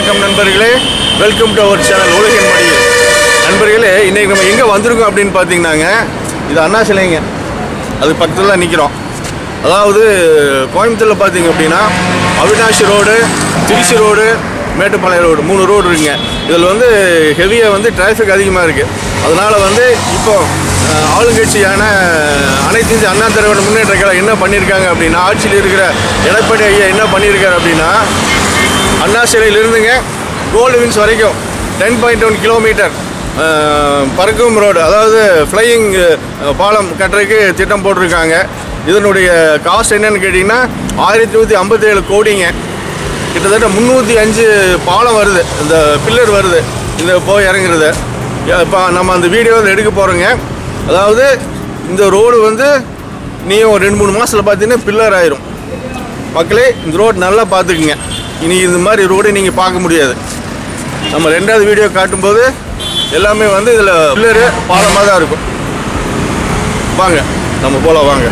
வணக்கம் நண்பர்களே welcome to our channel உலகின் மொழியில் நண்பர்களே இன்னைக்கு நம்ம எங்கே வந்திருக்கோம் அப்படின்னு பார்த்தீங்கன்னாங்க இது அண்ணா சிலைங்க அது பக்கத்தில் தான் நிற்கிறோம் அதாவது கோயம்புத்தூரில் பார்த்தீங்க அப்படின்னா Avinashi road Trichy road Mettupalayam road மூணு ரோடு இருக்குங்க இதில் வந்து ஹெவியாக வந்து டிராஃபிக் அதிகமாக இருக்குது அதனால் வந்து இப்போ அஹ், ஆளுங்கட்சியான அனைத்து இந்திய அண்ணா திராவிட முன்னேற்ற கழகம் என்ன பண்ணியிருக்காங்க அப்படின்னா ஆட்சியில் இருக்கிற எடப்பாடி ஐயா என்ன பண்ணியிருக்காரு அப்படின்னா அண்ணா சிலையில் இருந்துங்க கோல்டு வின்ஸ் வரைக்கும் டென் பாயிண்ட் ஒன் கிலோமீட்டர் பறக்கும் ரோடு அதாவது ஃப்ளையிங் பாலம் கட்டுறதுக்கு திட்டம் போட்டிருக்காங்க இதனுடைய காஸ்ட் என்னன்னு கேட்டிங்கன்னா ஆயிரத்தி நூற்றி ஐம்பத்தேழு கோடிங்க கிட்டத்தட்ட முந்நூற்றி அஞ்சு பாலம் வருது இந்த பில்லர் வருது இந்த போய் இறங்குறது இப்போ நம்ம அந்த வீடியோவில் எடுக்க போகிறோங்க அதாவது இந்த ரோடு வந்து நீ ஒரு ரெண்டு மூணு மாதத்தில் பார்த்தீங்கன்னா பில்லர் ஆயிரும் மக்களே இந்த ரோடு நல்லா பார்த்துக்குங்க இனி இந்த மாதிரி ரோடு நீங்கள் பார்க்க முடியாது நம்ம ரெண்டாவது வீடியோ காட்டும்போது எல்லாமே வந்து இதில் பில்லரு பாலமாக தான் இருக்கும் வாங்க நம்ம போகலாம் வாங்க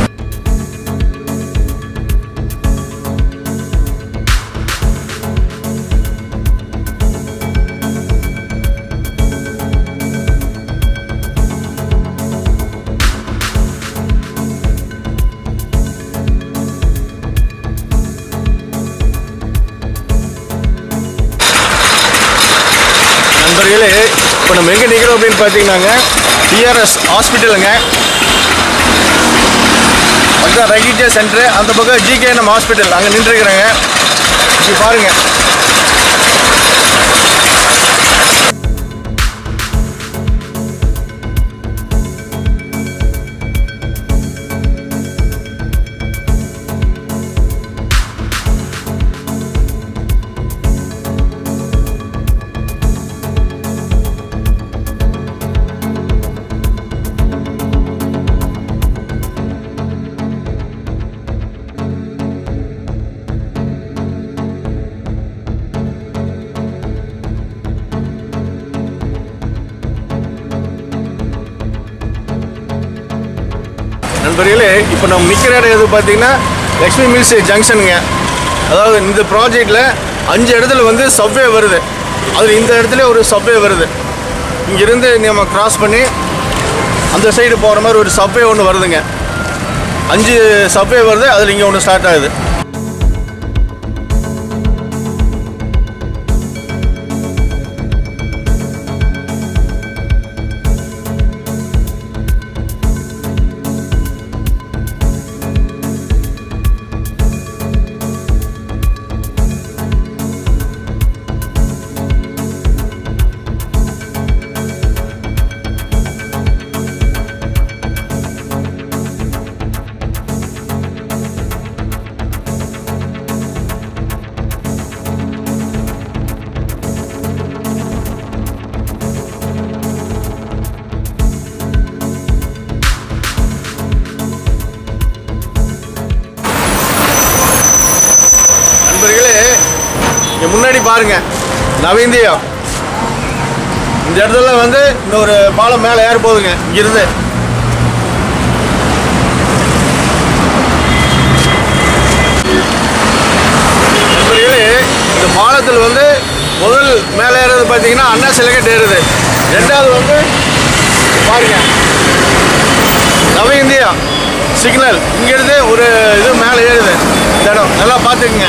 நண்பர்களே இப்போ நம்ம எங்கே நிற்கிறோம் அப்படின்னு பார்த்தீங்கன்னாங்க டிஆர்எஸ் ஹாஸ்பிட்டலுங்க பக்கம் ரகிஜே சென்டரு அந்த பக்கம் ஜிகேஎன்எம் ஹாஸ்பிட்டல் அங்கே நின்றுருக்குறேங்க இங்கே பாருங்க நண்பர்களே இப்போ நம்ம நிற்கிற இடம் எது பார்த்தீங்கன்னா லக்ஷ்மி மில்ஸ் ஜங்ஷனுங்க அதாவது இந்த ப்ராஜெக்டில் அஞ்சு இடத்துல வந்து சப்வே வருது அதில் இந்த இடத்துல ஒரு சப்வே வருது இங்கிருந்து நம்ம கிராஸ் பண்ணி அந்த சைடு போகிற மாதிரி ஒரு சப்வே ஒன்று வருதுங்க அஞ்சு சப்வே வருது அதில் இங்கே ஒன்று ஸ்டார்ட் ஆகுது நண்பர்களே இங்கே முன்னாடி பாருங்க நவீந்தியா இந்த இடத்துல வந்து இந்த ஒரு பாலம் மேலே ஏற போகுதுங்க இங்கிருந்து நண்பர்களே இந்த பாலத்தில் வந்து முதல் மேலே ஏறது பார்த்தீங்கன்னா அண்ணா சிலைக்கட்டு ஏறுது ரெண்டாவது வந்து பாருங்க நவ இந்தியா சிக்னல் இங்கிருந்து ஒரு இது மேலே ஏறுது இந்த இடம் நல்லா பார்த்துக்குங்க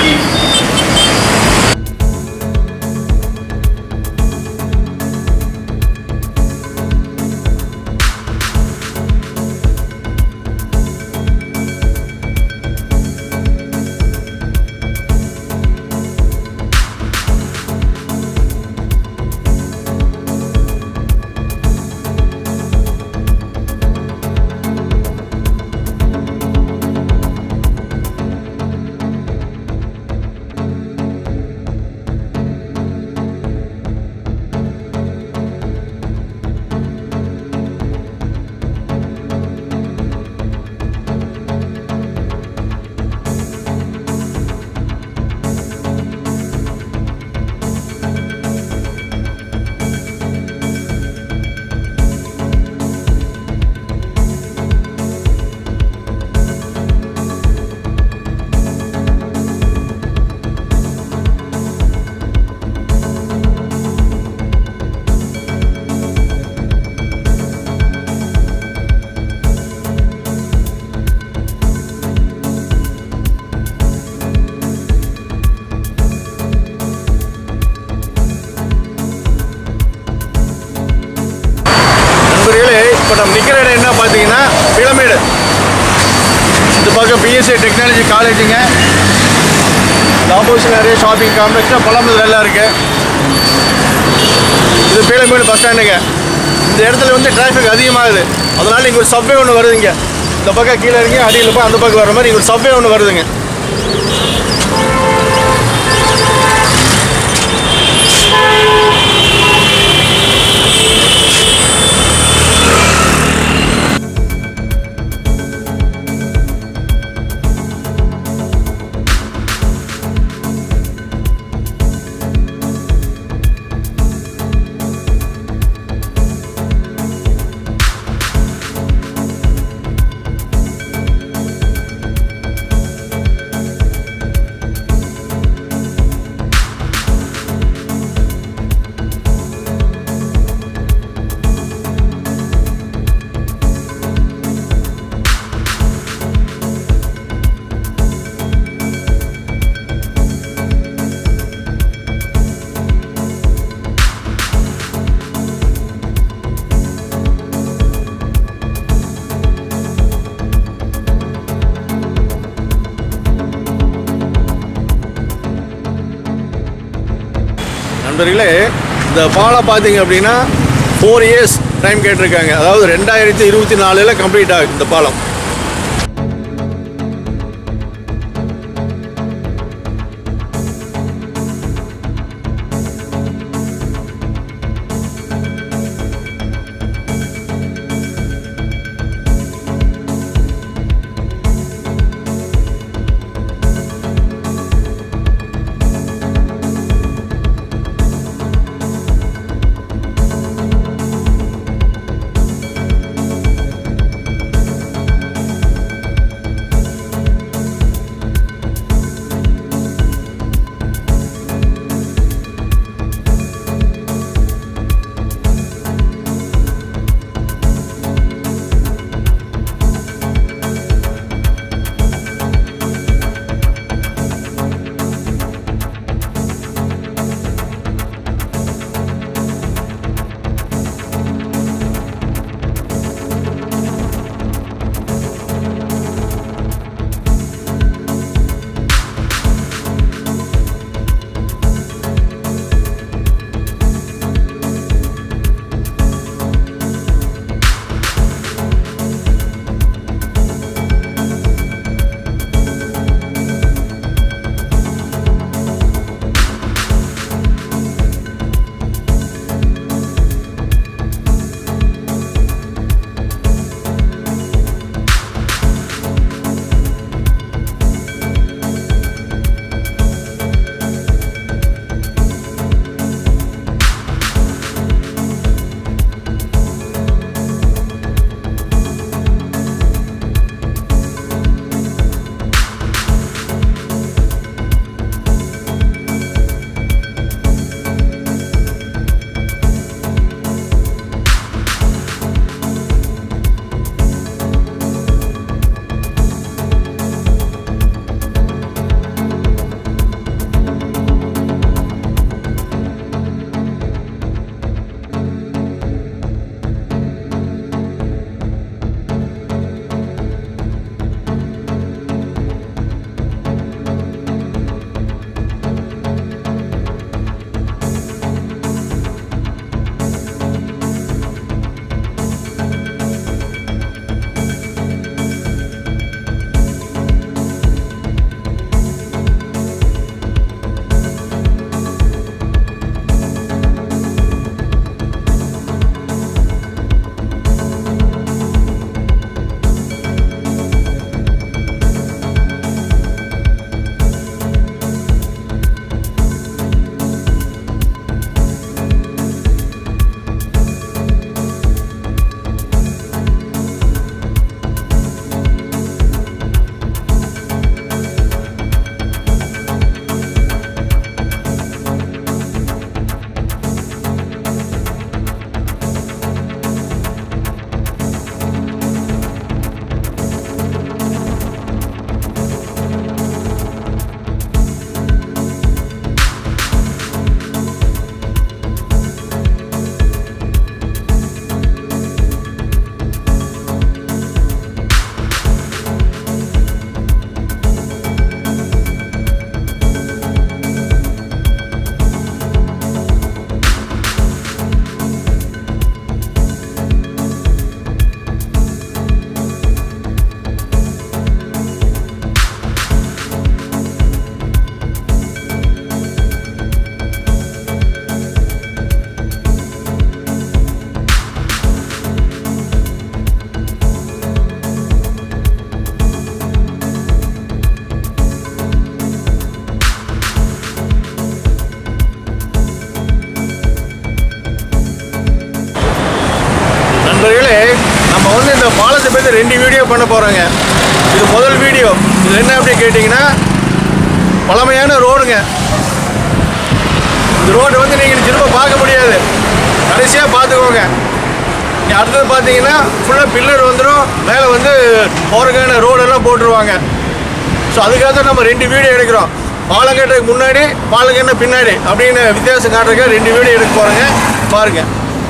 இப்போ நம்ம நிற்கிற இடம் என்ன பார்த்தீங்கன்னா பிரமிடு இந்த பக்கம் பிஎஸ்சி டெக்னாலஜி காலேஜுங்க இந்த ஆப்போசிட் நிறைய ஷாப்பிங் காம்ப்ளெக்ஸ் பழம்புல எல்லாம் இருக்கு இது பீளமேடு பஸ் ஸ்டாண்டுங்க இந்த இடத்துல வந்து டிராஃபிக் அதிகமாகுது அதனால இங்கே ஒரு சப்வே ஒன்று வருதுங்க இந்த பக்கம் கீழே இறங்கி அடியில் போய் அந்த பக்கம் வர மாதிரி இங்கே ஒரு சப்வே ஒன்று வருதுங்க நண்பர்களே இந்த பாலம் பார்த்தீங்க அப்படின்னா ஃபோர் இயர்ஸ் டைம் கேட்டிருக்காங்க அதாவது ரெண்டாயிரத்தி இருபத்தி நாலில் கம்ப்ளீட் ஆகுது இந்த பாலம் ஸ்டார்ட் பண்ண போகிறோங்க இது முதல் வீடியோ இது என்ன அப்படி கேட்டிங்கன்னா பழமையான ரோடுங்க இந்த ரோடு வந்து நீங்கள் திரும்ப பார்க்க முடியாது கடைசியாக பார்த்துக்கோங்க இங்க அடுத்தது பார்த்தீங்கன்னா ஃபுல்லாக பில்லர் வந்துடும் மேலே வந்து போகிறக்கான ரோடெல்லாம் போட்டுருவாங்க ஸோ அதுக்காக தான் நம்ம ரெண்டு வீடியோ எடுக்கிறோம் பாலங்கட்டுக்கு முன்னாடி பாலங்கண்ண பின்னாடி அப்படின்னு வித்தியாசம் காட்டுறதுக்கு ரெண்டு வீடியோ எடுக்க போகிறேங்க பாருங்கள்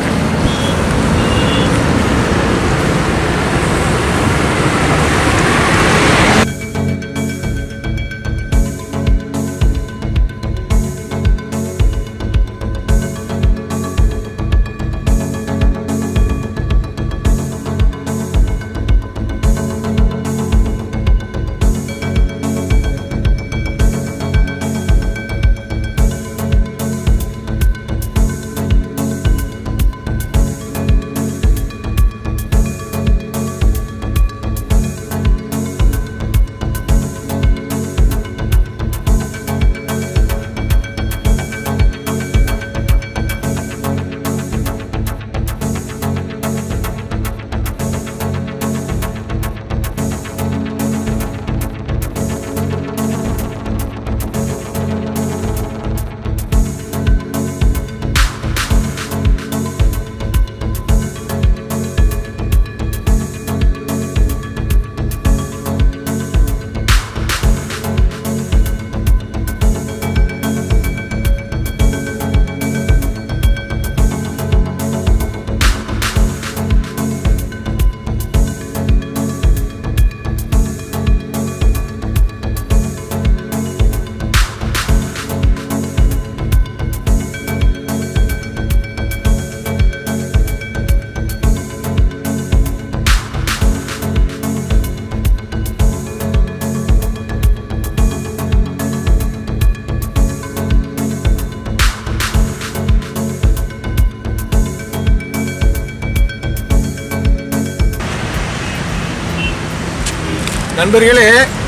நண்பர்களே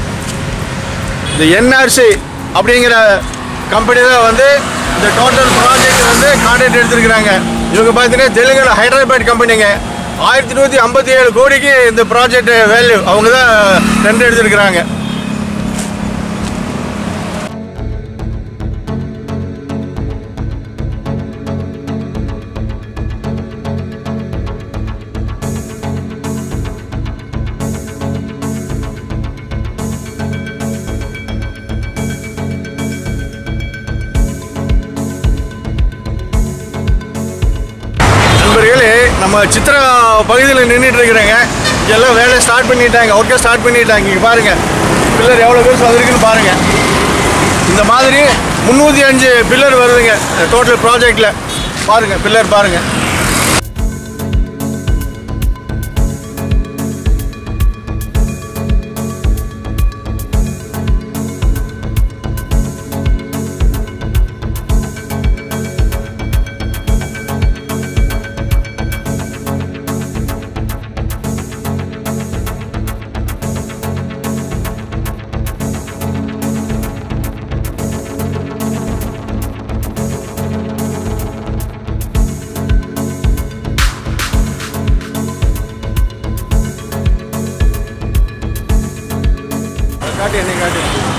இந்த என்ஆர்சி அப்படிங்கிற கம்பெனி தான் வந்து இந்த டோட்டல் ப்ராஜெக்ட் வந்து கான்ட்ராக்ட் எடுத்திருக்கிறாங்க இவங்க பார்த்தீங்கன்னா தெலுங்கானா ஹைதராபாத் கம்பெனிங்க ஆயிரத்தி நூற்றி ஐம்பத்தி ஏழு கோடிக்கு இந்த ப்ராஜெக்ட் வேல்யூ அவங்க தான் டெண்டர் எடுத்திருக்கிறாங்க நண்பர்களே நம்ம சித்ரா பகுதியில் நின்றுட்டு இருக்கிறேங்க இங்கெல்லாம் வேலையை ஸ்டார்ட் பண்ணிட்டாங்க ஒர்க்கை ஸ்டார்ட் பண்ணிட்டாங்க இங்கே பாருங்கள் பில்லர் எவ்வளோ பேர் வந்திருக்குன்னு பாருங்கள் இந்த மாதிரி முந்நூற்றி அஞ்சு பில்லர் வருதுங்க டோட்டல் ப்ராஜெக்டில் பாருங்கள் பில்லர் பாருங்கள் காட்டு என்னை காட்டு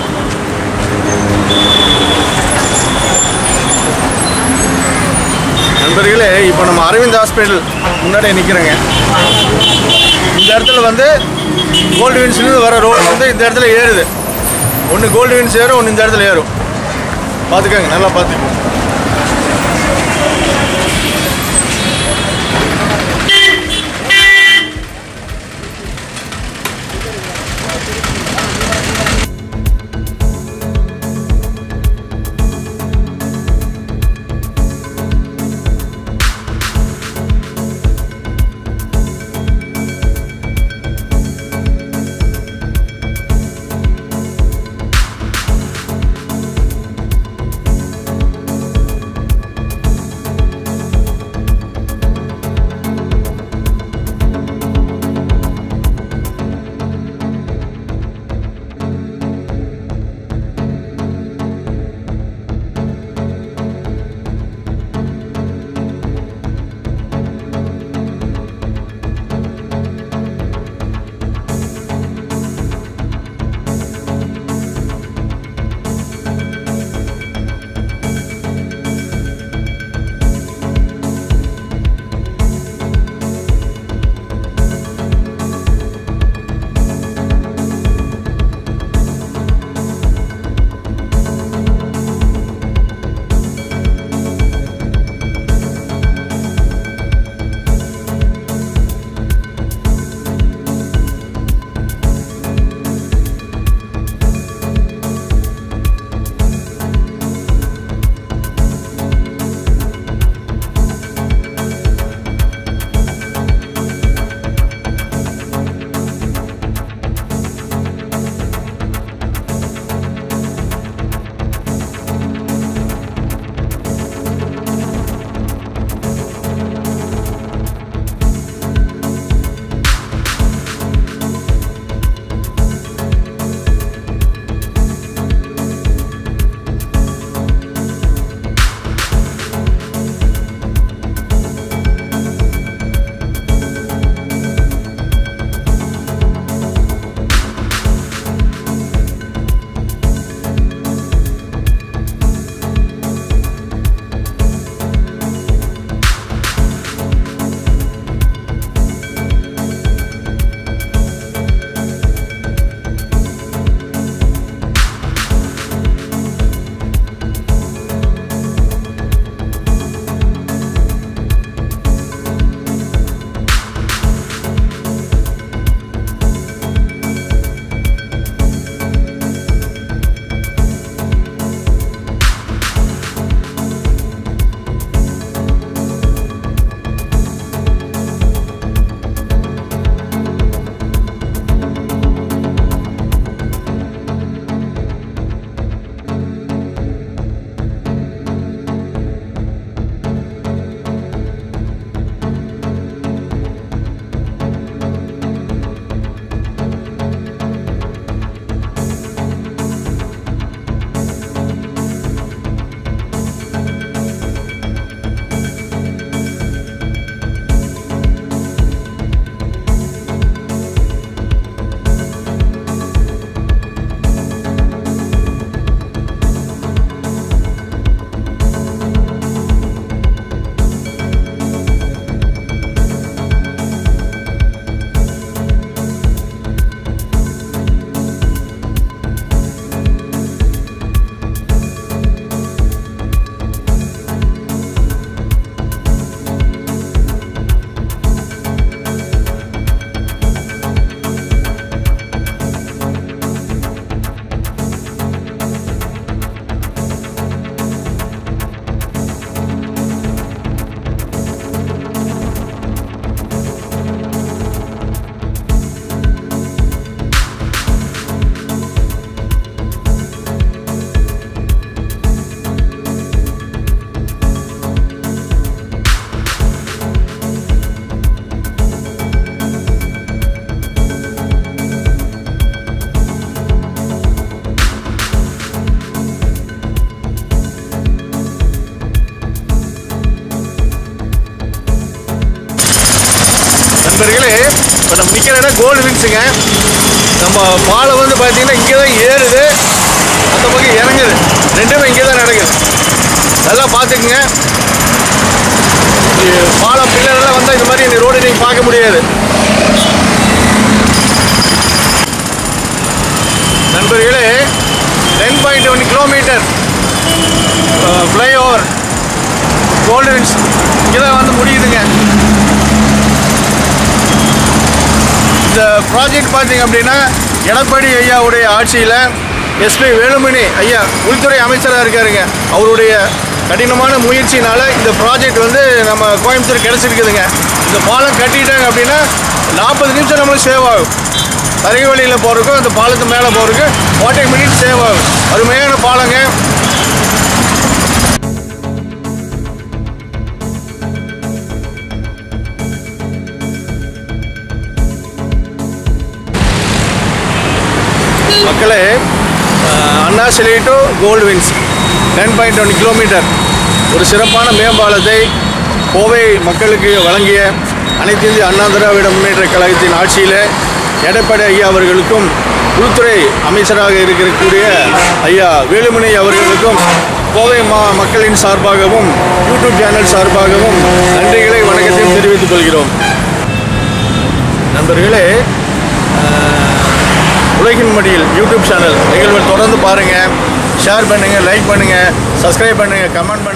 நண்பர்களே இப்போ நம்ம அரவிந்த் ஹாஸ்பிட்டல் முன்னாடி நிற்கிறேங்க இந்த இடத்துல வந்து கோல்டு வின்ஸ்லேருந்து வர ரோடு வந்து இந்த இடத்துல ஏறுது ஒன்று கோல்டு வின்ஸ் ஏறும் ஒன்று இந்த இடத்துல ஏறும் பார்த்துக்கோங்க நல்லா பார்த்துக்கோங்க நண்பர்களே இப்போ நம்ம நிற்கிற இடம் கோல்டு விங்ஸுங்க நம்ம பாலம் வந்து பார்த்தீங்கன்னா இங்கே தான் ஏறுது அந்த பக்கம் இறங்குது ரெண்டுமே இங்கே தான் நடக்குது நல்லா பார்த்துக்குங்க இது பாலம் பில்லரெல்லாம் வந்தால் இந்த மாதிரி இந்த ரோடு நீங்கள் பார்க்க முடியாது நண்பர்களே ten point one kilometre flyover Goldwins இங்கே தான் வந்து முடியுதுங்க இந்த ப்ராஜெக்ட் பார்த்தீங்க அப்படின்னா எடப்பாடி ஐயாவுடைய ஆட்சியில் எஸ்பி வேலுமணி ஐயா உள்துறை அமைச்சராக இருக்காருங்க அவருடைய கடினமான முயற்சினால இந்த ப்ராஜெக்ட் வந்து நம்ம கோயம்புத்தூர் கிடச்சிருக்குதுங்க இந்த பாலம் கட்டிட்டாங்க அப்படின்னா நாற்பது நிமிஷம் நம்மளுக்கு சேவ் ஆகும் தரை வழியில் போகிறதுக்கும் இந்த பாலத்து மேலே போகிறதுக்கு ஃபார்ட்டி மினிட்ஸ் சேவ் ஆகும் அருமையான பாலங்க மக்களே அஹ், அண்ணா சிலை to Goldwins ten point one kilometre ஒரு சிறப்பான மேம்பாலத்தை கோவை மக்களுக்கு வழங்கிய அனைத்து இந்திய அண்ணா திராவிட முன்னேற்ற கழகத்தின் ஆட்சியில் எடப்பாடி ஐயா அவர்களுக்கும் உள்துறை அமைச்சராக இருக்கக்கூடிய ஐயா வேலுமணி அவர்களுக்கும் கோவை மா மக்களின் சார்பாகவும் யூடியூப் சேனல் சார்பாகவும் நன்றிகளை வணக்கத்தையும் தெரிவித்துக் கொள்கிறோம் நண்பர்களே உலகின் மடியில் யூடியூப் சேனல் நிகழ்வுகள் தொடர்ந்து பாருங்கள் ஷேர் பண்ணுங்கள் லைக் பண்ணுங்கள் சப்ஸ்கிரைப் பண்ணுங்கள் கமெண்ட் பண்ணுங்கள்